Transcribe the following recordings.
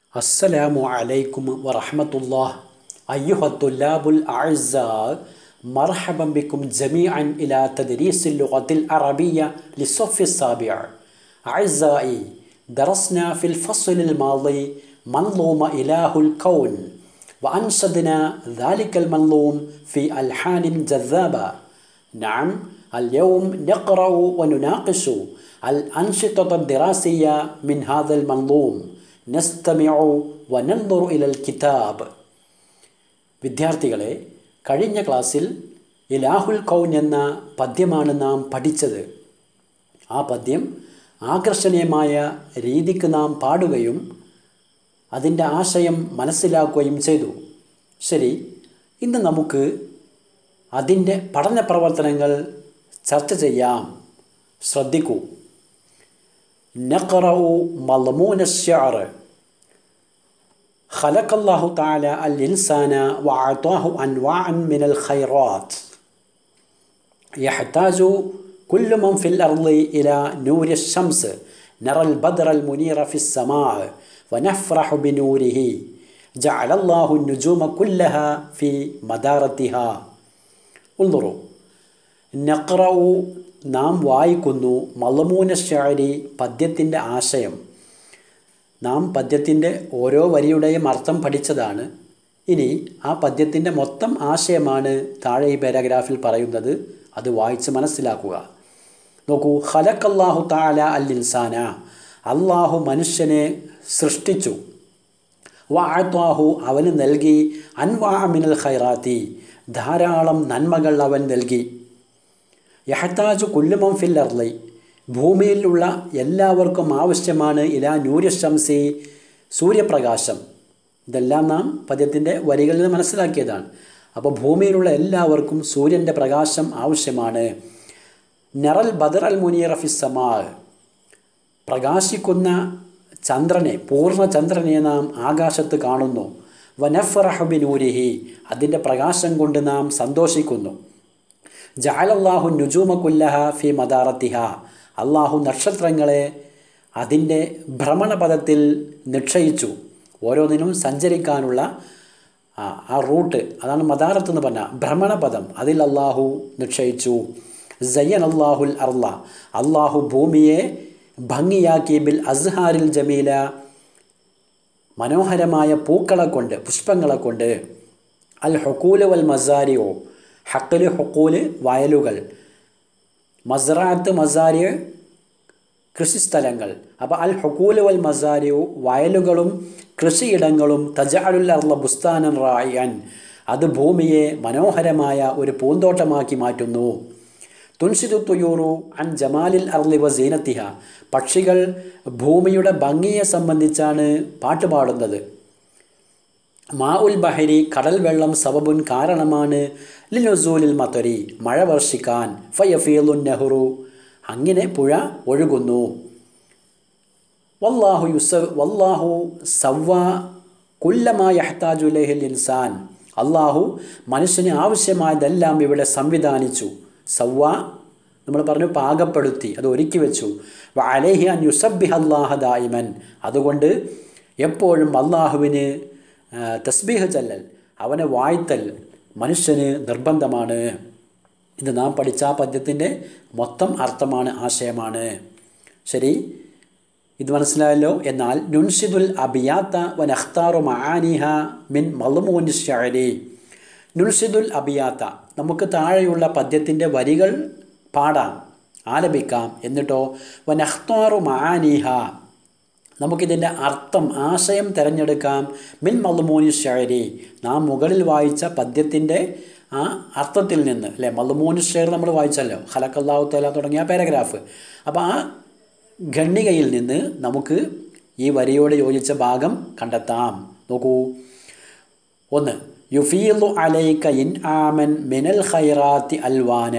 السلام عليكم ورحمة الله أيها الطلاب الأعزاء مرحبا بكم جميعا إلى تدريس اللغة العربية للصف السابع أعزائي درسنا في الفصل الماضي منظوم إله الكون وأنشدنا ذلك المنظوم في ألحان جذابة نعم اليوم نقرأ ونناقش الأنشطة الدراسية من هذا المنظوم نستمع وننظر إلى الكتاب വിദ്യാർത്ഥികളെ കഴിഞ്ഞ ക്ലാസ്സിൽ ഇലാഹുൽ കൗൻ എന്ന പദ്യമാണ് നാം പഠിച്ചത് ആ പദ്യം ആകർഷണീയമായ രീതിക്ക് നാം പാടുകയും അതിൻ്റെ ആശയം മനസ്സിലാക്കുകയും ചെയ്തു ശരി ഇന്ന് നമുക്ക് അതിൻ്റെ പഠന പ്രവർത്തനങ്ങൾ ചർച്ച ചെയ്യാം ശ്രദ്ധിക്കൂ നഖറു മൽമൂന الشعر خلق الله تعالى الإنسان وأعطاه أنواعا من الخيرات يحتاج كل من في الأرض إلى نور الشمس نرى البدر المنير في السماء ونفرح بنوره جعل الله النجوم كلها في مدارتها انظروا നഖറു നാം വായിക്കുന്നു മലമൂന ഷാരി പദ്യത്തിൻ്റെ ആശയം നാം പദ്യത്തിൻ്റെ ഓരോ വരിയുടെയും അർത്ഥം പഠിച്ചതാണ് ഇനി ആ പദ്യത്തിൻ്റെ മൊത്തം ആശയമാണ് താഴെ ഈ പാരാഗ്രാഫിൽ പറയുന്നത് അത് വായിച്ച് മനസ്സിലാക്കുക നോക്കൂ ഖലക്കല്ലാഹു താല അൽ ഇൻസാന അള്ളാഹു മനുഷ്യനെ സൃഷ്ടിച്ചു വാഴ്ത്താഹു അവന് നൽകി അൻവാമിനൽ ഖൈറാത്തി ധാരാളം നന്മകൾ അവൻ നൽകി യഹത്താജു കുല്ലുമം ഫിൽ അർലൈ ഭൂമിയിലുള്ള എല്ലാവർക്കും ആവശ്യമാണ് ഇലാ നൂര്യശംസി സൂര്യപ്രകാശം ഇതെല്ലാം നാം പദ്യത്തിൻ്റെ വരികളിൽ നിന്ന് മനസ്സിലാക്കിയതാണ് അപ്പോൾ ഭൂമിയിലുള്ള എല്ലാവർക്കും സൂര്യൻ്റെ പ്രകാശം ആവശ്യമാണ് നെറൽ ബദർ അൽ മുനീർ ഫിസമാ പ്രകാശിക്കുന്ന ചന്ദ്രനെ പൂർണ്ണ ചന്ദ്രനെ നാം ആകാശത്ത് കാണുന്നു വനഫറഹബിനൂരിഹി അതിൻ്റെ പ്രകാശം കൊണ്ട് നാം സന്തോഷിക്കുന്നു ജാലല്ലാഹു നുജൂമ കുല്ലഹ ഫി മദാറത്തിഹ അള്ളാഹു നക്ഷത്രങ്ങളെ അതിൻ്റെ ഭ്രമണപഥത്തിൽ നിക്ഷയിച്ചു ഓരോന്നിനും സഞ്ചരിക്കാനുള്ള ആ റൂട്ട് അതാണ് മദാറത്ത് എന്ന് പറഞ്ഞാൽ ഭ്രമണപഥം അതിൽ അള്ളാഹു നിക്ഷയിച്ചു സയ്യൻ അള്ളാഹുൽ അർല അള്ളാഹു ഭൂമിയെ ഭംഗിയാക്കി ബിൽ അസ്ഹാരിൽ ജമീല മനോഹരമായ പൂക്കളെ കൊണ്ട് പുഷ്പങ്ങളെ കൊണ്ട് അൽ ഹൊക്കൂല് വൽ മസാരിയോ ഹക്കല് ഹൊക്കൂല് വയലുകൾ മസ്റാത്ത് മസാരിയ കൃഷിസ്ഥലങ്ങൾ അപ്പോൾ അൽ ഹൊക്കൂല് വൽ മസാരിയു വയലുകളും കൃഷിയിടങ്ങളും തജാലുൽ അർല ബുസ്താനൻ റായൻ അത് ഭൂമിയെ മനോഹരമായ ഒരു പൂന്തോട്ടമാക്കി മാറ്റുന്നു തുൻഷിദു തുയൂറു അൻ ജമാലിൽ അർലി വ സീനത്തിഹ പക്ഷികൾ ഭൂമിയുടെ ഭംഗിയെ സംബന്ധിച്ചാണ് പാട്ടുപാടുന്നത് മാ ഉൽ ബഹരി കടൽ വെള്ളം സബബുൻ കാരണമാണ് ലിനുസൂലിൽ മത്വരി മഴ വർഷിക്കാൻ ഫയഫീലുൻ നെഹ്റു അങ്ങനെ പുഴ ഒഴുകുന്നു വല്ലാഹു യുസ വല്ലാഹു സവ്വ കുല്ലമായ യഹ്താജുലഹിൽ ഇൻസാൻ അള്ളാഹു മനുഷ്യന് ആവശ്യമായതെല്ലാം ഇവിടെ സംവിധാനിച്ചു സവ്വ നമ്മൾ പറഞ്ഞു പാകപ്പെടുത്തി അത് ഒരുക്കി വെച്ചു അലേഹി അൻ യുസബിഹ് അള്ളാഹ ദായിമൻ അതുകൊണ്ട് എപ്പോഴും അള്ളാഹുവിന് തസ്ബീഹ് ചൊല്ലൽ അവനെ വാഴ്ത്തൽ മനുഷ്യന് നിർബന്ധമാണ് ഇത് നാം പഠിച്ച ആ പദ്യത്തിൻ്റെ മൊത്തം അർത്ഥമാണ് ആശയമാണ് ശരി ഇത് മനസ്സിലായല്ലോ എന്നാൽ നുൻഷിദുൽ അബിയാത്ത വൻ അഖ്താറു മഹാനിഹ മിൻ മലമൂൻ ഷാരി നുൻഷിദുൽ അബിയാത്ത നമുക്ക് താഴെയുള്ള പദ്യത്തിൻ്റെ വരികൾ പാടാം ആലപിക്കാം എന്നിട്ടോ വൻ അഖ്താറു മഹാനിഹ നമുക്കിതിൻ്റെ അർത്ഥം ആശയം തിരഞ്ഞെടുക്കാം മിൻ മൽമൂനി ഷെയരി നാം മുകളിൽ വായിച്ച പദ്യത്തിൻ്റെ ആ അർത്ഥത്തിൽ നിന്ന് അല്ലേ മൽമൂനി ഷെയർ നമ്മൾ വായിച്ചല്ലോ ഹലക്കല്ലാഹു തല തുടങ്ങിയ പാരഗ്രാഫ് അപ്പോൾ ആ ഖണ്ണികയിൽ നിന്ന് നമുക്ക് ഈ വരിയോട് യോജിച്ച ഭാഗം കണ്ടെത്താം നോക്കൂ ഒന്ന് യുഫീലു അലൈക ഇൻ ആമൻ മിനൽ ഖൈറാത്തി അൽവാന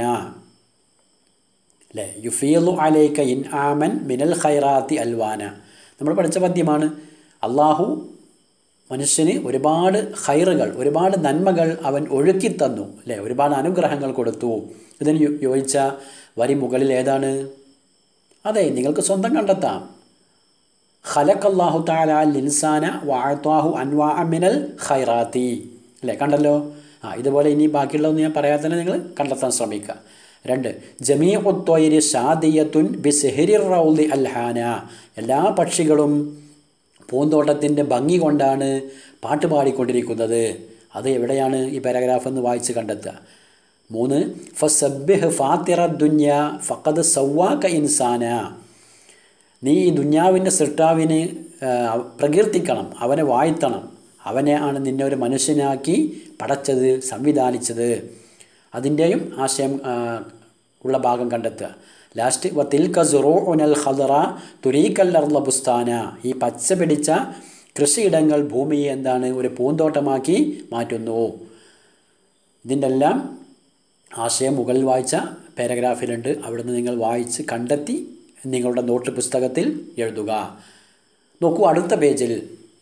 അല്ലേ യുഫീലു അലൈക ഇൻ ആമൻ മിനൽ ഖൈറാത്തി അൽവാന നമ്മൾ പഠിച്ച പദ്യമാണ് അള്ളാഹു മനുഷ്യന് ഒരുപാട് ഹൈറുകൾ ഒരുപാട് നന്മകൾ അവൻ ഒഴുക്കി തന്നു അല്ലേ ഒരുപാട് അനുഗ്രഹങ്ങൾ കൊടുത്തു ഇതിന് യോജിച്ച വരി മുകളിൽ ഏതാണ് അതെ നിങ്ങൾക്ക് സ്വന്തം കണ്ടെത്താം ഖലഖല്ലാഹു തആല അൽ ഇൻസാന വഅതാഹു അൻവാ മിനൽ ഖൈറാത്തി അല്ലേ കണ്ടല്ലോ ആ ഇതുപോലെ ഇനി ബാക്കിയുള്ളതൊന്നും ഞാൻ പറയാതെ തന്നെ നിങ്ങൾ കണ്ടെത്താൻ ശ്രമിക്കുക രണ്ട് ജമീഉത്തൊയിരി ഷാദിയത്തുൻ ബി സെഹരി റൗലി അൽഹാന എല്ലാ പക്ഷികളും പൂന്തോട്ടത്തിൻ്റെ ഭംഗി കൊണ്ടാണ് പാട്ട് പാടിക്കൊണ്ടിരിക്കുന്നത് അത് എവിടെയാണ് ഈ പാരഗ്രാഫ് എന്ന് വായിച്ച് കണ്ടെത്തുക മൂന്ന് ഫസബ്ബിഹ് ഫാത്തിറ ദുന്യ ഫഖദ് സവ്വാക ഇൻസാന നീ ഈ ദുന്യാവിൻ്റെ സൃഷ്ടാവിനെ ആ, പ്രകീർത്തിക്കണം അവനെ വാഴ്ത്തണം അവനെ ആണ് നിന്നെ ഒരു മനുഷ്യനാക്കി പടച്ചത് സംവിധാനിച്ചത് അതിൻ്റെയും ആശയം ആ, ഉള്ള ഭാഗം കണ്ടെത്തുക ലാസ്റ്റ് വ തിൽക സുറൂഉനൽ ഖദറ തുരീക്കല്ലർല ബുസ്താന ഈ പച്ച പിടിച്ച കൃഷിയിടങ്ങൾ ഭൂമിയെ എന്താണ് ഒരു പൂന്തോട്ടമാക്കി മാറ്റുന്നു ഇതിൻ്റെ എല്ലാം ആശയം മുകളിൽ വായിച്ച പാരഗ്രാഫിലുണ്ട് അവിടുന്ന് നിങ്ങൾ വായിച്ച് കണ്ടെത്തി നിങ്ങളുടെ നോട്ട് പുസ്തകത്തിൽ എഴുതുക നോക്കൂ അടുത്ത പേജിൽ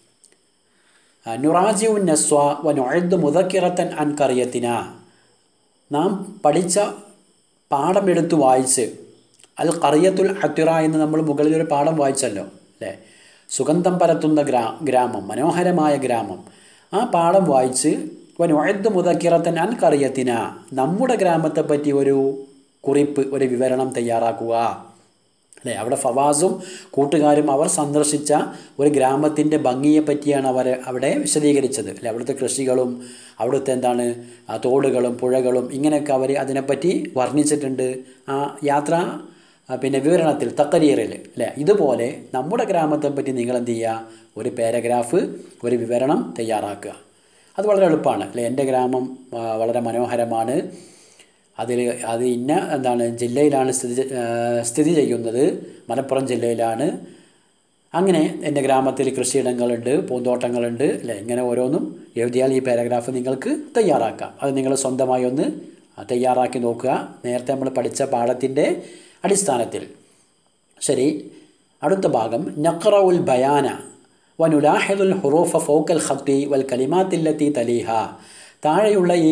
നുറാജിഉ നസ്വ വ നുഅദ്ദു മുദക്കിറത്തൻ അൻ കറിയത്തിന നാം പഠിച്ച പാഠം എടുത്ത് വായിച്ച് അൽ കറിയത്തുൽ അത്തിറ എന്ന് നമ്മൾ മുകളിൽ ഒരു പാഠം വായിച്ചല്ലോ അല്ലേ സുഗന്ധം പരത്തുന്ന ഗ്രാ ഗ്രാമം മനോഹരമായ ഗ്രാമം ആ പാഠം വായിച്ച് വനുഅദ്ദു മുദക്കിറത്തൻ അൻ കറിയത്തിന നമ്മുടെ ഗ്രാമത്തെ പറ്റി ഒരു കുറിപ്പ് ഒരു വിവരണം തയ്യാറാക്കുക അല്ലേ അവിടെ ഫവാസും കൂട്ടുകാരും അവർ സന്ദർശിച്ച ഒരു ഗ്രാമത്തിൻ്റെ ഭംഗിയെ പറ്റിയാണ് അവർ അവിടെ വിശദീകരിച്ചത് അല്ലെ അവിടുത്തെ കൃഷികളും അവിടുത്തെ എന്താണ് ആ തോടുകളും പുഴകളും ഇങ്ങനെയൊക്കെ അവർ അതിനെപ്പറ്റി വർണ്ണിച്ചിട്ടുണ്ട് ആ യാത്ര ആ, പിന്നെ വിവരണത്തിൽ തക്കരീറിൽ അല്ലേ ഇതുപോലെ നമ്മുടെ ഗ്രാമത്തെ പറ്റി നിങ്ങൾ എന്ത് ചെയ്യുക ഒരു പാരഗ്രാഫ് ഒരു വിവരണം തയ്യാറാക്കുക അത് വളരെ എളുപ്പമാണ് അല്ലേ എൻ്റെ ഗ്രാമം ആ, വളരെ മനോഹരമാണ് അതിൽ അത് ഇന്ന എന്താണ് ജില്ലയിലാണ് സ്ഥിതി ചെ- ആ, സ്ഥിതി ചെയ്യുന്നത് മലപ്പുറം ജില്ലയിലാണ് അങ്ങനെ എൻ്റെ ഗ്രാമത്തിൽ കൃഷിയിടങ്ങളുണ്ട് പൂന്തോട്ടങ്ങളുണ്ട് അല്ലേ ഇങ്ങനെ ഓരോന്നും എഴുതിയാൽ ഈ പാരഗ്രാഫ് നിങ്ങൾക്ക് തയ്യാറാക്കാം അത് നിങ്ങൾ സ്വന്തമായി ഒന്ന് തയ്യാറാക്കി നോക്കുക നേരത്തെ നമ്മൾ പഠിച്ച പാഠത്തിൻ്റെ അടിസ്ഥാനത്തിൽ ശരി അടുത്ത ഭാഗം നഖറഉൽ ബയാന വനുലാഹിദുൽ ഹുറൂഫ ഫൗക്കൽ ഖത്തി വൽ കലിമാത്തില്ലത്തി തലീഹ താഴെയുള്ള ഈ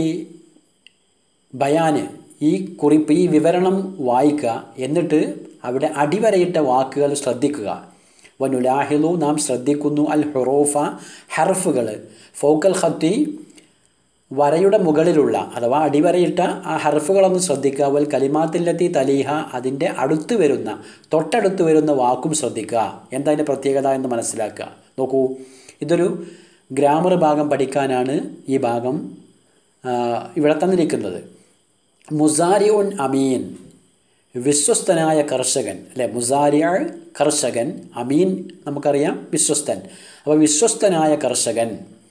ബയാന് ഈ കുറിപ്പ് ഈ വിവരണം വായിക്കുക എന്നിട്ട് അവിടെ അടിവരയിട്ട വാക്കുകൾ ശ്രദ്ധിക്കുക വനുലാഹിലു നാം ശ്രദ്ധിക്കുന്നു അൽ ഹുറൂഫ ഹർഫുകൾ ഫൗക്കൽ ഖത്തി വരയുടെ മുകളിലുള്ള അഥവാ അടിവരയിട്ട ആ ഹർഫുകളൊന്ന് ശ്രദ്ധിക്കുക വൽ കലിമാത്തില്ലെത്തി തലീഹ അതിൻ്റെ അടുത്ത് വരുന്ന തൊട്ടടുത്ത് വരുന്ന വാക്കും ശ്രദ്ധിക്കുക എന്താ അതിൻ്റെ പ്രത്യേകത എന്ന് മനസ്സിലാക്കുക നോക്കൂ ഇതൊരു ഗ്രാമർ ഭാഗം പഠിക്കാനാണ് ഈ ഭാഗം ആ, ഇവിടെ തന്നിരിക്കുന്നത് മുസാരി ഉൻ അമീൻ വിശ്വസ്തനായ കർഷകൻ അല്ലെ മുസാരിയ കർഷകൻ അമീൻ നമുക്കറിയാം വിശ്വസ്തൻ അപ്പോൾ വിശ്വസ്തനായ കർഷകൻ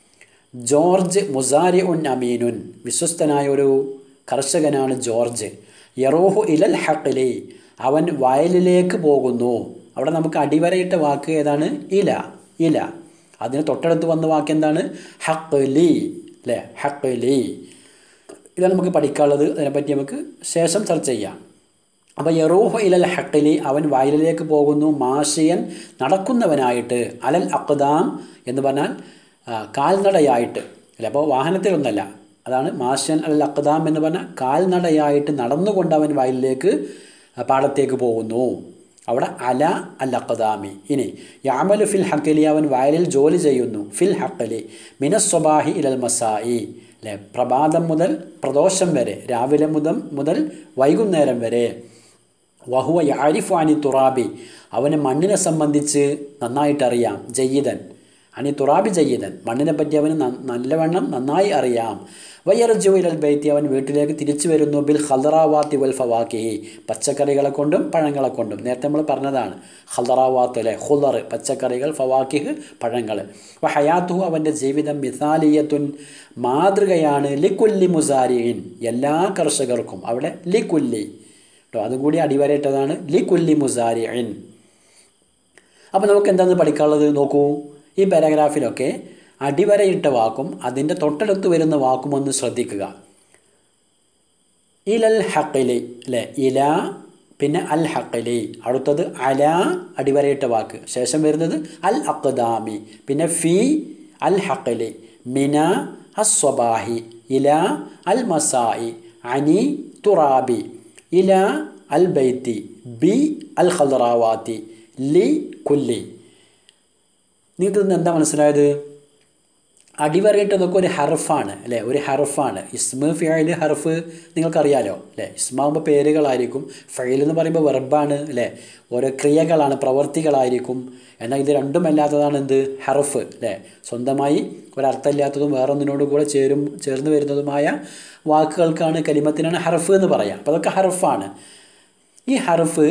ജോർജ് മുസാരി ഉൻ അമീനുൻ വിശ്വസ്തനായ ഒരു കർഷകനാണ് ജോർജ് യറോഹു ഇലൽ ഹഖിലി അവൻ വയലിലേക്ക് പോകുന്നു അവിടെ നമുക്ക് അടിവരയിട്ട വാക്ക് ഏതാണ് ഇല ഇല അതിന് തൊട്ടടുത്ത് വന്ന വാക്ക് എന്താണ് ഹഖ്ലി അല്ലേ ഹഖ്ലി ഇതാണ് നമുക്ക് പഠിക്കാനുള്ളത് അതിനെപ്പറ്റി നമുക്ക് ശേഷം ചർച്ച ചെയ്യാം അപ്പോൾ യറൂഹു ഇലൽ ഹക്കിലി അവൻ വയലിലേക്ക് പോകുന്നു മാഷിയൻ നടക്കുന്നവനായിട്ട് അലൽ അക്ദാം എന്ന് പറഞ്ഞാൽ ആ, കാൽനടയായിട്ട് അല്ല അപ്പോൾ വാഹനത്തിലൊന്നല്ല അതാണ് മാഷ്യൻ അൽ അക്ദാം എന്ന് പറഞ്ഞാൽ കാൽനടയായിട്ട് നടന്നുകൊണ്ട് അവൻ വയലിലേക്ക് ആ, പാടത്തേക്ക് പോകുന്നു അവിടെ അല അൽ അക്ദാമി ഇനി യാമലു ഫിൽ ഹക്കലി അവൻ വയലിൽ ജോലി ചെയ്യുന്നു ഫിൽ ഹക്കലി മിനസ്വബാഹി ഇലൽ മസായി അല്ലേ പ്രഭാതം മുതൽ പ്രദോഷം വരെ രാവിലെ മുതൽ മുതൽ വൈകുന്നേരം വരെ വഹുവ യാരിഫു അനി തുറാബി അവന് മണ്ണിനെ സംബന്ധിച്ച് നന്നായിട്ടറിയാം ജയ്യിദൻ അനി തുറാബി ജയ്യിദൻ മണ്ണിനെ പറ്റി അവന് ന- നല്ലവണ്ണം നന്നായി അറിയാം വയ്യർജു ഇലൽ ബൈത്തി അവൻ വീട്ടിലേക്ക് തിരിച്ചു വരുന്നു ബിൽ ഹൽറാവാത്തി വൽ ഫവാക്കി പച്ചക്കറികളെ കൊണ്ടും പഴങ്ങളെ കൊണ്ടും നേരത്തെ നമ്മൾ പറഞ്ഞതാണ് ഹൽറാവാത്ത് അല്ലെ ഹുലർ പച്ചക്കറികൾ ഫവാക്കിഹ് പഴങ്ങൾ അപ്പോൾ ഹയാത്തുഹു അവൻ്റെ ജീവിതം മിസാലിയത്തുൻ മാതൃകയാണ് ലിക്കുല്ലി മുസാരിൻ എല്ലാ കർഷകർക്കും അവിടെ ലിക്കുല്ലി കേട്ടോ അതും കൂടി അടിവരയിട്ടതാണ് ലിക്കുല്ലി മുസാരിൻ അപ്പോൾ നമുക്ക് എന്താണെന്ന് പഠിക്കാനുള്ളത് നോക്കൂ ഈ പാരഗ്രാഫിലൊക്കെ അടിവരയിട്ട വാക്കും അതിൻ്റെ തൊട്ടടുത്ത് വരുന്ന വാക്കും ഒന്ന് ശ്രദ്ധിക്കുക ഇലൽ ഹക്കിലി അല്ലേ ഇല പിന്നെ അൽ ഹക്കിലി അടുത്തത് അല അടിവരയിട്ട വാക്ക് ശേഷം വരുന്നത് അൽ അക്ദാമി പിന്നെ ഫി അൽ ഹക്കിലി മിന അസ്വബാഹി ഇല അൽ മസായി അനി തുറാബി ഇല അൽ ബൈത്തി ബി അൽ ഖൽറാവാത്തി ലി കുല്ലി നിങ്ങൾക്ക് ഇന്ന് എന്താ മനസ്സിലായത് അടിവരയിട്ടതൊക്കെ ഒരു ഹർഫാണ് അല്ലേ ഒരു ഹർഫാണ് ഇസ്മ ഫിയൽ ഹർഫ് നിങ്ങൾക്കറിയാലോ അല്ലേ ഇസ്മാകുമ്പോൾ പേരുകളായിരിക്കും ഫയൽ എന്ന് പറയുമ്പോൾ വെർബാണ് അല്ലേ ഓരോ ക്രിയകളാണ് പ്രവർത്തികളായിരിക്കും എന്നാൽ ഇത് രണ്ടും അല്ലാത്തതാണ് എന്ത് ഹർഫ് അല്ലേ സ്വന്തമായി ഒരർത്ഥമില്ലാത്തതും വേറൊന്നിനോട് കൂടെ ചേരും ചേർന്ന് വരുന്നതുമായ വാക്കുകൾക്കാണ് കലിമത്തിനാണ് ഹർഫ് എന്ന് പറയാം അപ്പോൾ അതൊക്കെ ഹർഫാണ് ഈ ഹർഫ്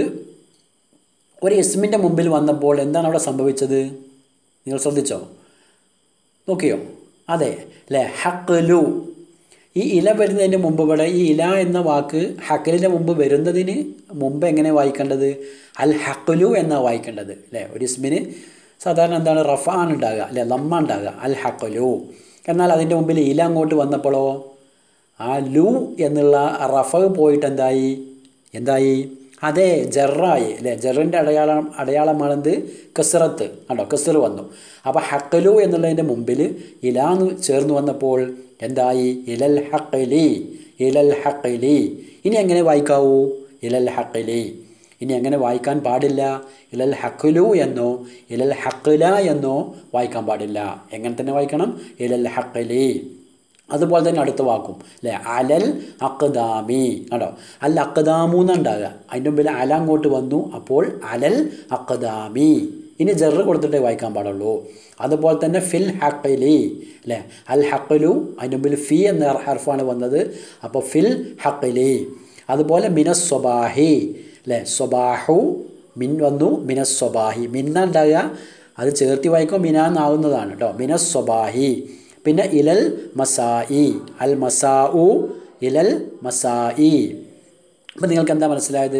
ഒരു ഇസ്മിൻ്റെ മുമ്പിൽ വന്നപ്പോൾ എന്താണ് അവിടെ സംഭവിച്ചത് നിങ്ങൾ ശ്രദ്ധിച്ചോ നോക്കിയോ അതെ അല്ലേ ഹക്കലു ഈ ഇല വരുന്നതിന് മുമ്പ് ഇവിടെ ഈ ഇല എന്ന വാക്ക് ഹക്കലിൻ്റെ മുമ്പ് വരുന്നതിന് മുമ്പ് എങ്ങനെ വായിക്കേണ്ടത് അൽ ഹക്കലു എന്നാണ് വായിക്കേണ്ടത് അല്ലേ ഒരു ഇസ്മിന് സാധാരണ എന്താണ് റഫാൻ ഉണ്ടാകുക അല്ലെ ലമ്മ ഉണ്ടാകുക അൽ ഹക്കലു എന്നാൽ അതിൻ്റെ മുമ്പിൽ ഇല അങ്ങോട്ട് വന്നപ്പോഴോ ആ ലു എന്നുള്ള റഫ പോയിട്ട് എന്തായി എന്തായി അതെ ജറായി അല്ലേ ജറിൻ്റെ അടയാളം അടയാളമാണെന്ത് കസറത്ത് കണ്ടോ കസറ് വന്നു അപ്പോൾ ഹക്കലു എന്നുള്ളതിൻ്റെ മുമ്പിൽ ഇലാന്ന് ചേർന്ന് വന്നപ്പോൾ എന്തായി ഇലൽ ഹക്കലി ഇലൽ ഹക്കലി ഇനി എങ്ങനെ വായിക്കാവൂ ഇലൽ ഹക്കലി ഇനി എങ്ങനെ വായിക്കാൻ പാടില്ല ഇലൽ ഹക്കലു എന്നോ ഇലൽ ഹക്കല എന്നോ വായിക്കാൻ പാടില്ല എങ്ങനെ തന്നെ വായിക്കണം ഇലൽ ഹക്കലി അതുപോലെ തന്നെ അടുത്ത വാക്കും അല്ലേ അലൽ അക്ദാമി കണ്ടോ അൽ അക്ദാമു എന്നുണ്ടാകുക അതിൻ്റെ മുമ്പിൽ അല അങ്ങോട്ട് വന്നു അപ്പോൾ അലൽ അക്ദാമി ഇനി ജെറ് കൊടുത്തിട്ടേ വായിക്കാൻ പാടുള്ളൂ അതുപോലെ തന്നെ ഫിൽ ഹക്കലി അല്ലേ അൽ ഹക്കലു അതിൻ്റെ മുമ്പിൽ ഫി എന്ന ഹർഫാണ് വന്നത് അപ്പോൾ ഫിൽ ഹക്കലി അതുപോലെ മിനസ് സ്വബാഹി അല്ലേ സ്വബാഹു മിൻ വന്നു മിനസ് സ്വബാഹി മിന്ന ഉണ്ടാകുക അത് ചേർത്തി വായിക്കുമ്പോൾ മിനാന്നാവുന്നതാണ് കേട്ടോ മിനസ് സ്വബാഹി പിന്നെ ഇലൽ മസായി അൽ മസാഉ ഇലൽ മസായി അപ്പം നിങ്ങൾക്ക് എന്താ മനസ്സിലായത്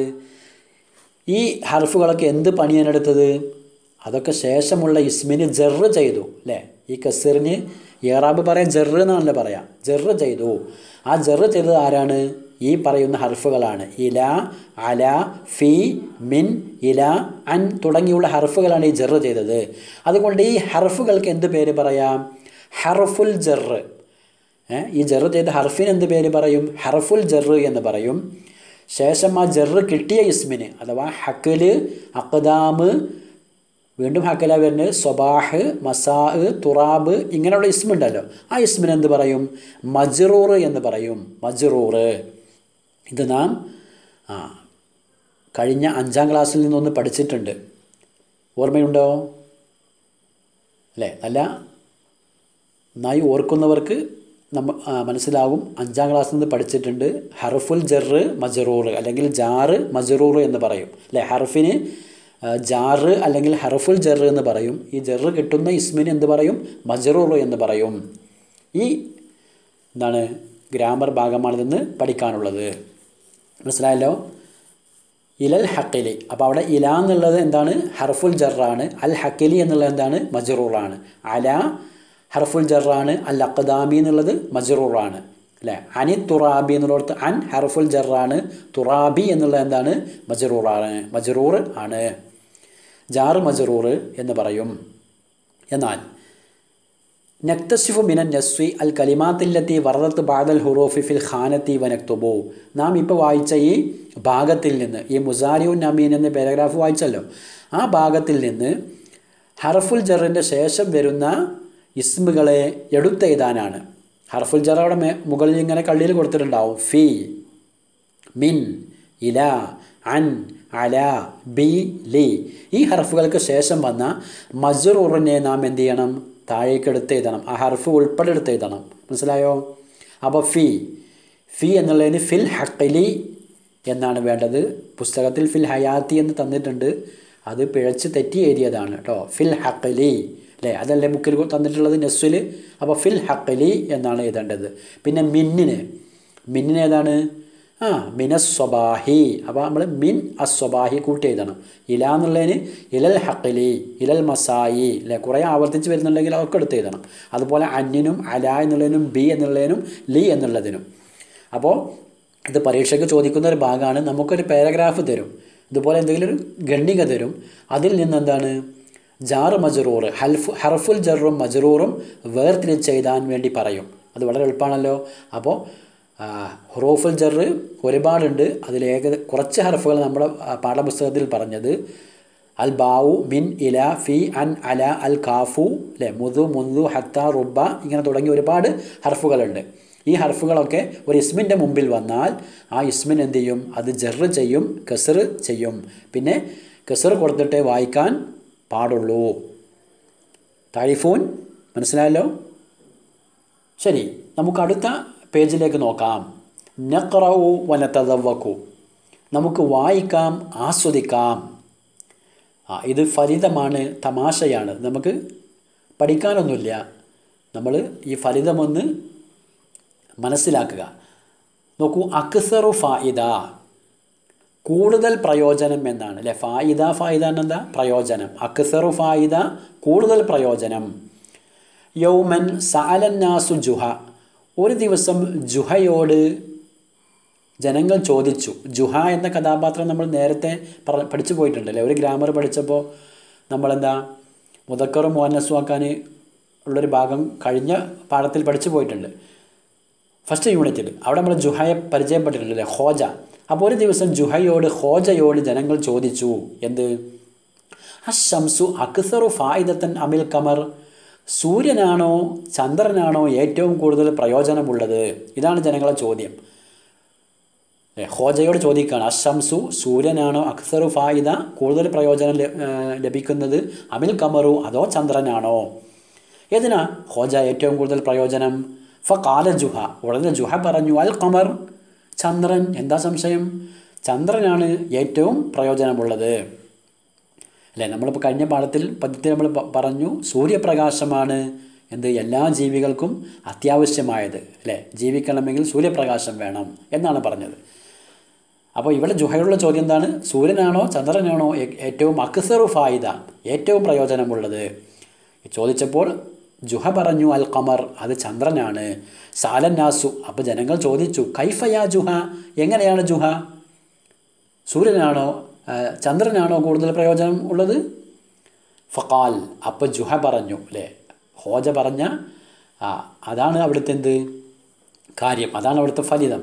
ഈ ഹർഫുകളൊക്കെ എന്ത് പണിയാണ് എടുത്തത് അതൊക്കെ ശേഷമുള്ള ഇസ്മിന് ജെറ് ചെയ്തു അല്ലേ ഈ കസറിന് ഏറാബ് പറയാൻ ജെറ് എന്നാണല്ലോ പറയാം ജെറ് ചെയ്തു ആ ജെറ് ചെയ്തത് ആരാണ് ഈ പറയുന്ന ഹർഫുകളാണ് ഇല അല ഫി മിൻ ഇല അൻ തുടങ്ങിയുള്ള ഹർഫുകളാണ് ഈ ജെറ് ചെയ്തത് അതുകൊണ്ട് ഈ ഹർഫുകൾക്ക് എന്ത് പേര് പറയാം ഹർഫുൽ ജറ് ഈ ജറ് ചെയ്ത ഹർഫിന് എന്ത് പേര് പറയും ഹർഫുൽ ജറ് എന്ന് പറയും ശേഷം ആ ജറ് കിട്ടിയ ഇസ്മിന് അഥവാ ഹക്കല് അക്ദാമ് വീണ്ടും ഹക്കല വരുന്നത് സ്വബാഹ് മസാ തുറാബ് ഇങ്ങനെയുള്ള ഇസ്മുണ്ടല്ലോ ആ ഇസ്മിന് എന്ത് പറയും മജ്റൂർ എന്ന് പറയും മജ്റൂർ ഇത് നാം ആ കഴിഞ്ഞ അഞ്ചാം ക്ലാസ്സിൽ നിന്നൊന്ന് പഠിച്ചിട്ടുണ്ട് ഓർമ്മയുണ്ടോ അല്ലേ നല്ല നന്നായി ഓർക്കുന്നവർക്ക് നമ്മ മനസ്സിലാകും അഞ്ചാം ക്ലാസ്സിൽ നിന്ന് പഠിച്ചിട്ടുണ്ട് ഹർഫുൽ ജറ് മജറൂർ അല്ലെങ്കിൽ ജാറ് മജറൂർ എന്ന് പറയും അല്ലേ ഹർഫിന് ജാറ് അല്ലെങ്കിൽ ഹർഫുൽ ജറ് എന്ന് പറയും ഈ ജറ് കിട്ടുന്ന ഇസ്മിന് എന്ത് പറയും മജറൂർ എന്ന് പറയും ഈ എന്താണ് ഗ്രാമർ ഭാഗമാണ് ഇതെന്ന് പഠിക്കാനുള്ളത് മനസ്സിലായല്ലോ ഇലൽ ഹക്കിലി അപ്പോൾ അവിടെ ഇല എന്നുള്ളത് എന്താണ് ഹർഫുൽ ജറാണ് അൽ ഹക്കിലി എന്നുള്ളത് എന്താണ് മജറൂറാണ് അല ഹർഫുൽ ജറാണ് അൽ അഖദാമി എന്നുള്ളത് മജറൂറാണ് അല്ലേ അനി തുറാബി എന്നുള്ളിടത്ത് അൻ ഹർഫുൽ ജറാണ് തുറാബി എന്നുള്ളത് എന്താണ് മജറൂറാണ് മജറൂർ ആണ് ജാറ് മജറൂർ എന്ന് പറയും എന്നാൽ നക്തസിഫു മിനൻ നസ്വി അൽ കലിമാത്തില്ലത്തി വറദത്ത് ബാദൽ ഹുറോഫി ഫിൽ ഖാനത്തി വനക്തുബു നാം ഇപ്പോൾ വായിച്ച ഈ ഭാഗത്തിൽ നിന്ന് ഈ മുസാരിഉൻ നമീൻ എന്ന പാരഗ്രാഫ് വായിച്ചല്ലോ ആ ഭാഗത്തിൽ നിന്ന് ഹർഫുൽ ജറിൻ്റെ ശേഷം വരുന്ന ഇസ്മുകളെ എടുത്തെഴുതാനാണ് ഹർഫുൽ ജർ അവിടെ മേ മുകളിൽ ഇങ്ങനെ കള്ളിയിൽ കൊടുത്തിട്ടുണ്ടാവും ഫി മിൻ ഇല അൻ അല ബി ലി ഈ ഹർഫുകൾക്ക് ശേഷം വന്ന മജറൂറിനെ നാം എന്ത് ചെയ്യണം താഴേക്ക് എടുത്ത് എഴുതണം ആ ഹർഫ് ഉൾപ്പെടെ എടുത്ത് എഴുതണം മനസ്സിലായോ അപ്പോൾ ഫി ഫി എന്നുള്ളതിന് ഫിൽ ഹക്കലി എന്നാണ് വേണ്ടത് പുസ്തകത്തിൽ ഫിൽ ഹയാത്തി എന്ന് തന്നിട്ടുണ്ട് അത് പിഴച്ച് തെറ്റി എഴുതിയതാണ് കേട്ടോ ഫിൽ ഹക്കലി അല്ലേ അതല്ലേ ബുക്കിൽ തന്നിട്ടുള്ളത് നെസ്വിൽ അപ്പോൾ ഫിൽ ഹക്കലി എന്നാണ് എഴുതേണ്ടത് പിന്നെ മിന്നിന് മിന്നിന് ഏതാണ് ആ മിനസ്വബാഹി അപ്പോൾ നമ്മൾ മിൻ അസ്വബാഹി കൂട്ടി എഴുതണം ഇല എന്നുള്ളതിന് ഇലൽ ഹക്കലി ഇലൽ മസായി അല്ലേ കുറേ ആവർത്തിച്ച് വരുന്നുണ്ടെങ്കിൽ അതൊക്കെ എടുത്ത് എഴുതണം അതുപോലെ അന്നിനും അല എന്നുള്ളതിനും ബി എന്നുള്ളതിനും ലി എന്നുള്ളതിനും അപ്പോൾ ഇത് പരീക്ഷയ്ക്ക് ചോദിക്കുന്ന ഒരു ഭാഗമാണ് നമുക്കൊരു പാരഗ്രാഫ് തരും ഇതുപോലെ എന്തെങ്കിലും ഒരു ഗണ്ണിക തരും അതിൽ നിന്ന് എന്താണ് ജാറ് മജറൂർ ഹൽഫ് ഹർഫുൽ ജറും മജറൂറും വേർതിരിച്ച് എഴുതാൻ വേണ്ടി പറയും അത് വളരെ എളുപ്പമാണല്ലോ അപ്പോൾ ഹുറൂഫുൽ ജറ് ഒരുപാടുണ്ട് അതിൽ ഏക കുറച്ച് ഹർഫുകൾ നമ്മുടെ പാഠപുസ്തകത്തിൽ പറഞ്ഞത് അൽ ബാവു മിൻ ഇല ഫി അൻ അല അൽ കാഫു അല്ലേ മുതു മുന്തു ഹത്ത റുബ ഇങ്ങനെ തുടങ്ങി ഒരുപാട് ഹർഫുകളുണ്ട് ഈ ഹർഫുകളൊക്കെ ഒരു ഇസ്മിൻ്റെ മുമ്പിൽ വന്നാൽ ആ ഇസ്മിൻ എന്ത് ചെയ്യും അത് ജെറ് ചെയ്യും കസർ ചെയ്യും പിന്നെ കസർ കൊടുത്തിട്ടേ വായിക്കാൻ പാടുള്ളൂ താരിഫൂൻ മനസ്സിലായല്ലോ ശരി നമുക്ക് അടുത്ത പേജിലേക്ക് നോക്കാം നഖറവു വനത്തതവക്കു നമുക്ക് വായിക്കാം ആസ്വദിക്കാം ആ ഇത് ഫലിതമാണ് തമാശയാണ് നമുക്ക് പഠിക്കാനൊന്നുമില്ല നമ്മൾ ഈ ഫലിതമൊന്ന് മനസ്സിലാക്കുക നോക്കൂ അക്സറു ഫായിദ കൂടുതൽ പ്രയോജനം എന്നാണ് അല്ലേ ഫായിദ ഫായിദ എന്നെന്താ പ്രയോജനം അക്സറു ഫായിദ കൂടുതൽ പ്രയോജനം യൗമൻ സാലന്നാസു ജുഹ ഒരു ദിവസം ജുഹയോട് ജനങ്ങൾ ചോദിച്ചു ജുഹ എന്ന കഥാപാത്രം നമ്മൾ നേരത്തെ പറ പഠിച്ചു പോയിട്ടുണ്ടല്ലേ ഒരു ഗ്രാമർ പഠിച്ചപ്പോൾ നമ്മളെന്താ മുതക്കറും മോഹനസ്വാക്കാൻ ഉള്ളൊരു ഭാഗം കഴിഞ്ഞ പാഠത്തിൽ പഠിച്ചു പോയിട്ടുണ്ട് ഫസ്റ്റ് യൂണിറ്റിൽ അവിടെ നമ്മൾ ജുഹയെ പരിചയപ്പെട്ടിട്ടുണ്ടല്ലേ ഹോജ അപ്പോൾ ഒരു ദിവസം ജുഹയോട് ഹോജയോട് ജനങ്ങൾ ചോദിച്ചു എന്ത് അശംസു അക്സറു ഫായിദത്തൻ അമിൽ കമർ സൂര്യനാണോ ചന്ദ്രനാണോ ഏറ്റവും കൂടുതൽ പ്രയോജനമുള്ളത് ഇതാണ് ജനങ്ങളെ ചോദ്യം ഹോജയോട് ചോദിക്കുകയാണ് അശംസു സൂര്യനാണോ അക്സറു ഫായിദ കൂടുതൽ പ്രയോജനം ലഭിക്കുന്നത് അമിൽ കമറു അതോ ചന്ദ്രനാണോ ഏതിനാ ഹോജ ഏറ്റവും കൂടുതൽ പ്രയോജനം ഫ കാല ജുഹ ഉടനെ ജുഹ പറഞ്ഞു അൽ കമർ ചന്ദ്രൻ എന്താ സംശയം ചന്ദ്രനാണ് ഏറ്റവും പ്രയോജനമുള്ളത് അല്ലേ നമ്മളിപ്പോൾ കഴിഞ്ഞ പാഠത്തിൽ പദ്ധതി നമ്മൾ പറഞ്ഞു സൂര്യപ്രകാശമാണ് എന്ത് എല്ലാ ജീവികൾക്കും അത്യാവശ്യമായത് അല്ലേ ജീവിക്കണമെങ്കിൽ സൂര്യപ്രകാശം വേണം എന്നാണ് പറഞ്ഞത് അപ്പോൾ ഇവിടെ ജുഹയുള്ള ചോദ്യം എന്താണ് സൂര്യനാണോ ചന്ദ്രനാണോ ഏറ്റവും അക്സറു ഫായിദ ഏറ്റവും പ്രയോജനമുള്ളത് ചോദിച്ചപ്പോൾ ജുഹ പറഞ്ഞു അൽ ഖമർ അത് ചന്ദ്രനാണ് സാലന്നാസു അപ്പോൾ ജനങ്ങൾ ചോദിച്ചു കൈഫയാ ജുഹ എങ്ങനെയാണ് ജുഹ സൂര്യനാണോ ചന്ദ്രനാണോ കൂടുതൽ പ്രയോജനം ഉള്ളത് ഫക്കാൽ അപ്പോൾ ജുഹ പറഞ്ഞു അല്ലേ ഹോജ പറഞ്ഞ ആ അതാണ് അവിടുത്തെ എന്ത് കാര്യം അതാണ് അവിടുത്തെ ഫലിതം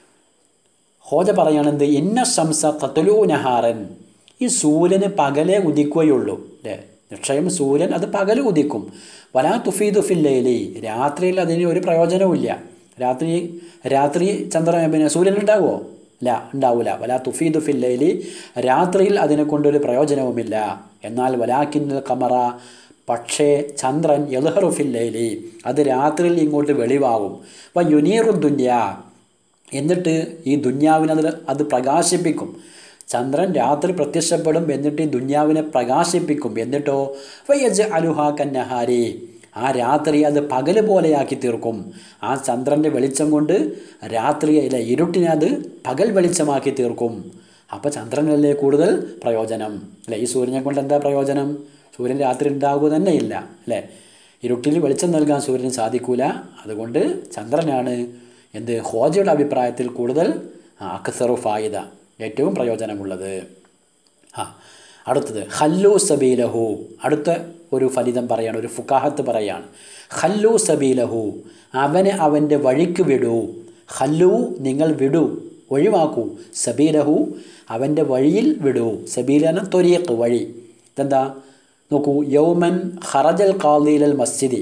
ഹോജ പറയണെന്ത് ഇന്ന ശംസ തത്തുലൂ നഹാറൻ ഈ സൂര്യന് പകലേ ഉദിക്കുകയുള്ളൂ അല്ലേ നിക്ഷയം സൂര്യൻ അത് പകൽ ഉദിക്കും വലാ തുഫീദു ഫില്ലയിലി രാത്രിയിൽ അതിന് ഒരു പ്രയോജനവുമില്ല രാത്രി രാത്രി ചന്ദ്ര പിന്നെ സൂര്യൻ ഉണ്ടാവുമോ ഇല്ല ഉണ്ടാവില്ല വലാ തുഫീദു ഫില്ലയിലി രാത്രിയിൽ അതിനെ കൊണ്ടൊരു പ്രയോജനവുമില്ല എന്നാൽ വലാക്കിന്നൽ കമറ പക്ഷേ ചന്ദ്രൻ യൽഹറു ഫില്ലയിലി അത് രാത്രിയിൽ ഇങ്ങോട്ട് വെളിവാകും വ യുനീറു ദുന്യ എന്നിട്ട് ഈ ദുന്യാവിനത് അത് പ്രകാശിപ്പിക്കും ചന്ദ്രൻ രാത്രി പ്രത്യക്ഷപ്പെടും എന്നിട്ട് ഈ ദുന്യാവിനെ പ്രകാശിപ്പിക്കും എന്നിട്ടോ വയ്യജ് അലുഹ കന്നഹാരി ആ രാത്രി അത് പകല് പോലെയാക്കി തീർക്കും ആ ചന്ദ്രൻ്റെ വെളിച്ചം കൊണ്ട് രാത്രിയിലെ ഇരുട്ടിനെ അത് പകൽ വെളിച്ചമാക്കി തീർക്കും അപ്പോൾ ചന്ദ്രനല്ലേ കൂടുതൽ പ്രയോജനം അല്ലേ ഈ സൂര്യനെ കൊണ്ട് എന്താ പ്രയോജനം സൂര്യൻ രാത്രി ഉണ്ടാകുക തന്നെയില്ല അല്ലേ ഇരുട്ടിൽ വെളിച്ചം നൽകാൻ സൂര്യന് സാധിക്കൂല അതുകൊണ്ട് ചന്ദ്രനാണ് എന്ത് ഹോജയുടെ അഭിപ്രായത്തിൽ കൂടുതൽ അക്സറു ഫായിദ ഏറ്റവും പ്രയോജനമുള്ളത് ആ അടുത്തത് ഹല്ലു സബീലഹു അടുത്ത ഒരു ഫലിതം പറയാണ് ഒരു ഫുക്കാഹത്ത് പറയാണ് ഹല്ലു സബീലഹു അവനെ അവൻ്റെ വഴിക്ക് വിടൂ ഹല്ലു നിങ്ങൾ വിടൂ ഒഴിവാക്കൂ സബീലഹു അവൻ്റെ വഴിയിൽ വിടൂ സബീലന തൊരിയക്ക് വഴി ഇതെന്താ നോക്കൂ യൗമൻ ഹറജൽ കാലിലൽ മസ്ജിദി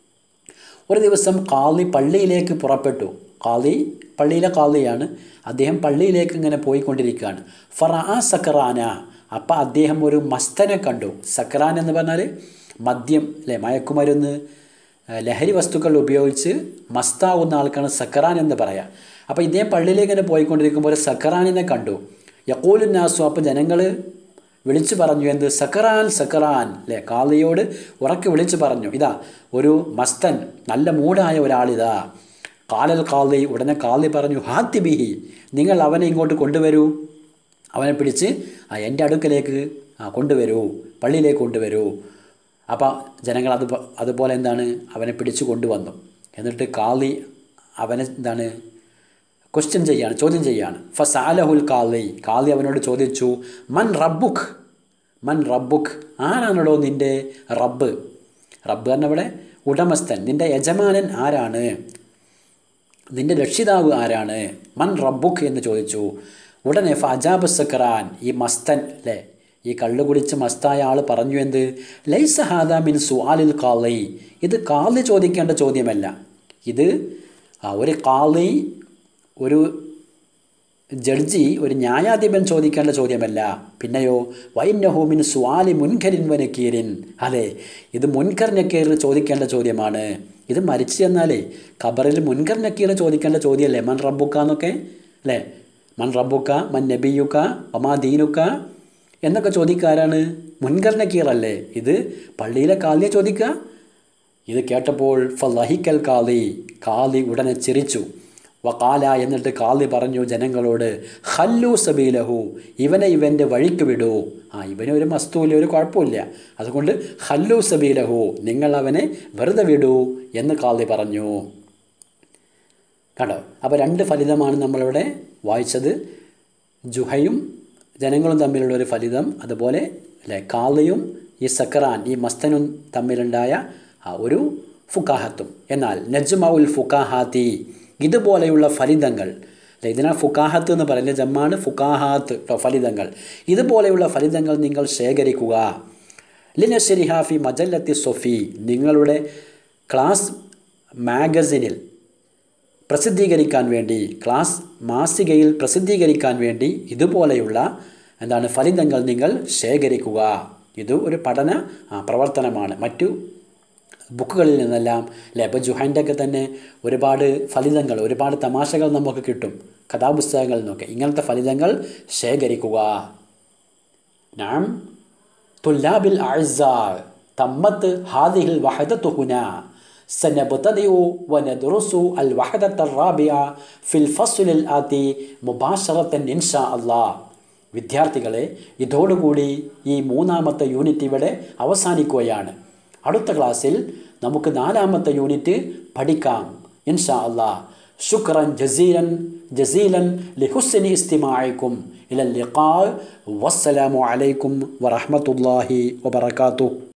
ഒരു ദിവസം കാളി പള്ളിയിലേക്ക് പുറപ്പെട്ടു കാളി പള്ളിയിലെ കാളിയാണ് അദ്ദേഹം പള്ളിയിലേക്ക് ഇങ്ങനെ പോയിക്കൊണ്ടിരിക്കുകയാണ് ഫറാ സക്കറാന അപ്പം അദ്ദേഹം ഒരു മസ്തനെ കണ്ടു സക്കറാൻ എന്ന് പറഞ്ഞാൽ മദ്യം അല്ലെ മയക്കുമരുന്ന് ലഹരി വസ്തുക്കൾ ഉപയോഗിച്ച് മസ്താവുന്ന ആൾക്കാണ് സക്കറാൻ എന്ന് പറയാം അപ്പോൾ ഇദ്ദേഹം പള്ളിയിലേക്ക് ഇങ്ങനെ പോയിക്കൊണ്ടിരിക്കുമ്പോൾ ഒരു സക്കറാനിനെ കണ്ടു യക്കൂലുന്നാസു അപ്പോൾ ജനങ്ങൾ വിളിച്ചു പറഞ്ഞു എന്ത് സക്കറാൻ സക്കറാൻ അല്ലേ കാളിയോട് ഉറക്കെ വിളിച്ചു പറഞ്ഞു ഇതാ ഒരു മസ്തൻ നല്ല മൂടായ ഒരാളിതാ കാലൽ കാളി ഉടനെ കാളി പറഞ്ഞു ഹാത്തി ബിഹി നിങ്ങൾ അവനെ ഇങ്ങോട്ട് കൊണ്ടുവരൂ അവനെ പിടിച്ച് ആ എൻ്റെ അടുക്കലേക്ക് ആ കൊണ്ടുവരൂ പള്ളിയിലേക്ക് കൊണ്ടുവരൂ അപ്പോൾ ജനങ്ങൾ അത് അതുപോലെ എന്താണ് അവനെ പിടിച്ചു കൊണ്ടുവന്നു എന്നിട്ട് കാളി അവനെ എന്താണ് ക്വസ്റ്റ്യൻ ചെയ്യാണ് ചോദ്യം ചെയ്യാണ് ഫസാലഹുൽ കാളി കാളി അവനോട് ചോദിച്ചു മൻ റബ്ബുഖ് മൻ റബ്ബുഖ് ആരാണല്ലോ നിൻ്റെ റബ്ബ് റബ്ബ് എന്നവിടെ ഉടമസ്ഥൻ നിൻ്റെ യജമാനൻ ആരാണ് നിൻ്റെ രക്ഷിതാവ് ആരാണ് മൻ റബ്ബുഖ് എന്ന് ചോദിച്ചു ഉടനെ ഫജാബ് സക്കറാൻ ഈ മസ്തൻ അല്ലേ ഈ കള്ളു കുടിച്ച് മസ്തായ ആൾ പറഞ്ഞു എന്ത് ലൈസ ഹാദ മിൻ സുആലിൽ കാളി ഇത് കാളി ചോദിക്കേണ്ട ചോദ്യമല്ല ഇത് ആ, ഒരു കാളി ഒരു ജഡ്ജി ഒരു ന്യായാധിപൻ ചോദിക്കേണ്ട ചോദ്യമല്ല പിന്നെയോ വൈനഹോമിൻ സ്വാലി മുൻഖരിൻ വനക്കീരിൻ അതെ ഇത് മുൻകർ നക്കീർ ചോദിക്കേണ്ട ചോദ്യമാണ് ഇത് മരിച്ചു ചെന്നാലേ ഖബറിൽ മുൻകർ നക്കീർ ചോദിക്കേണ്ട ചോദ്യമല്ലേ മൻ റബ്ബുക്ക എന്നൊക്കെ അല്ലേ മൻ റബ്ബുക്ക മൻ നബിയുക്ക ഒമാ ദീനുക്ക എന്നൊക്കെ ചോദിക്കാരാണ് മുൻകർ നക്കീർ അല്ലേ ഇത് പള്ളിയിലെ കാലിയെ ചോദിക്കുക ഇത് കേട്ടപ്പോൾ ഫലഹിക്കൽ കാളി കാളി ഉടനെ ചിരിച്ചു വക്കാല എന്നിട്ട് കാളി പറഞ്ഞു ജനങ്ങളോട് ഹല്ലു സബീലഹു ഇവനെ ഇവൻ്റെ വഴിക്ക് വിടൂ ആ ഇവന് ഒരു മസ്തുവില്ല ഒരു കുഴപ്പമില്ല അതുകൊണ്ട് ഹല്ലു സബീലഹു നിങ്ങൾ അവനെ വെറുതെ വിടൂ എന്ന് കാളി പറഞ്ഞു കണ്ടോ അപ്പോൾ രണ്ട് ഫലിതമാണ് നമ്മളിവിടെ വായിച്ചത് ജുഹയും ജനങ്ങളും തമ്മിലുള്ള ഒരു ഫലിതം അതുപോലെ അല്ലേ കാളിയും ഈ സക്കറാൻ ഈ മസ്തനും തമ്മിലുണ്ടായ ആ ഒരു ഫുക്കാഹത്തും എന്നാൽ നജ്മഉൽ ഫുക്കാഹാത്തി ഇതുപോലെയുള്ള ഫലിതങ്ങൾ അല്ലേ ഇതിനാ ഫുക്കാഹത്ത് എന്ന് പറയുന്നത് ജമ്മാണ് ഫുക്കാഹാത്ത് കേട്ടോ ഫലിതങ്ങൾ ഇതുപോലെയുള്ള ഫലിതങ്ങൾ നിങ്ങൾ ശേഖരിക്കുക ലിനശരിഹാഫി മജല്ലത്തി സൊഫി നിങ്ങളുടെ ക്ലാസ് മാഗസിനിൽ പ്രസിദ്ധീകരിക്കാൻ വേണ്ടി ക്ലാസ് മാസികയിൽ പ്രസിദ്ധീകരിക്കാൻ വേണ്ടി ഇതുപോലെയുള്ള എന്താണ് ഫലിതങ്ങൾ നിങ്ങൾ ശേഖരിക്കുക ഇത് ഒരു പഠന ആ, പ്രവർത്തനമാണ് മറ്റു ബുക്കുകളിൽ നിന്നെല്ലാം അല്ലേ ഇപ്പോൾ ജുഹൈൻ്റെ ഒക്കെ തന്നെ ഒരുപാട് ഫലിതങ്ങൾ ഒരുപാട് തമാശകൾ നമുക്ക് കിട്ടും കഥാപുസ്തകങ്ങളിൽ നിന്നൊക്കെ ഇങ്ങനത്തെ ഫലിതങ്ങൾ ശേഖരിക്കുക നാം طلاب الأعزاء تمت هذه الوحدة هنا سنبتدئ وندرس الوحدة الرابعة في الفصل الآتي مباشرة إن شاء الله വിദ്യാർത്ഥികളെ ഇതോടുകൂടി ഈ മൂന്നാമത്തെ യൂണിറ്റ് ഇവിടെ അവസാനിക്കുകയാണ് അടുത്ത ക്ലാസ്സിൽ നമുക്ക് നാലാമത്തെ യൂണിറ്റ് പഠിക്കാം ഇൻഷാ അല്ലാ ശുക്രൻ ജസീലൻ ജസീലൻ ലിഹുസ്നി ഇസ്തിമായിക്കും ഇല ലിഖാ വസ്സലാമു അലൈക്കും വറഹ്മത്തുള്ളാഹി വബറകാതുഹു